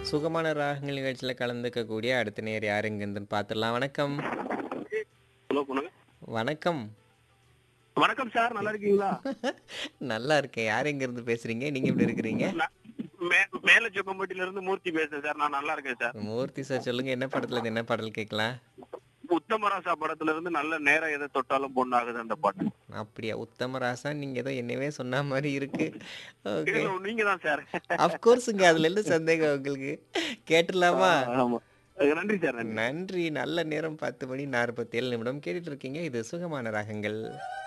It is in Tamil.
சுகமான ராகங்கள் நிகழ்ச்சியில் கலந்துக்கக்கூடிய அடுத்த நேர் யார் எங்கேருந்துன்னு பார்த்துடலாம் வணக்கம் ஹலோ பண்ணுங்க வணக்கம் வணக்கம் சார் நல்லா இருக்கீங்களா நல்லா இருக்கேன் யார் எங்கேருந்து பேசுறீங்க நீங்கள் எப்படி இருக்கிறீங்க நான் மே- மேல சொக்கம்பட்டியில இருந்து மூர்த்தி பேசுறேன் சார் நான் நல்லா இருக்கேன் சார் மூர்த்தி சார் சொல்லுங்க என்ன படத்துல இருந்து என்ன பாடல் கேட்கலாம் உத்தமராசா படத்துல இருந்து நல்ல நேரம் எதை தொட்டாலும் பொண்ணாகுது அந்த பாட்டு அப்படியா உத்தமராசா நீங்க ஏதோ என்னவே சொன்ன மாதிரி இருக்கு ஓகே இல்ல, நீங்க தான் சார் அஃப்கோர்ஸுங்க அதுல என்ன சந்தேகம் உங்களுக்கு கேட்டுடலாமா ஆமா நன்றி சார் நன்றி நன்றி நல்ல நேரம் பத்து மணி நாற்பத்தி ஏழு நிமிடம் கேட்டுட்டு இருக்கீங்க இது சுகமான ராகங்கள்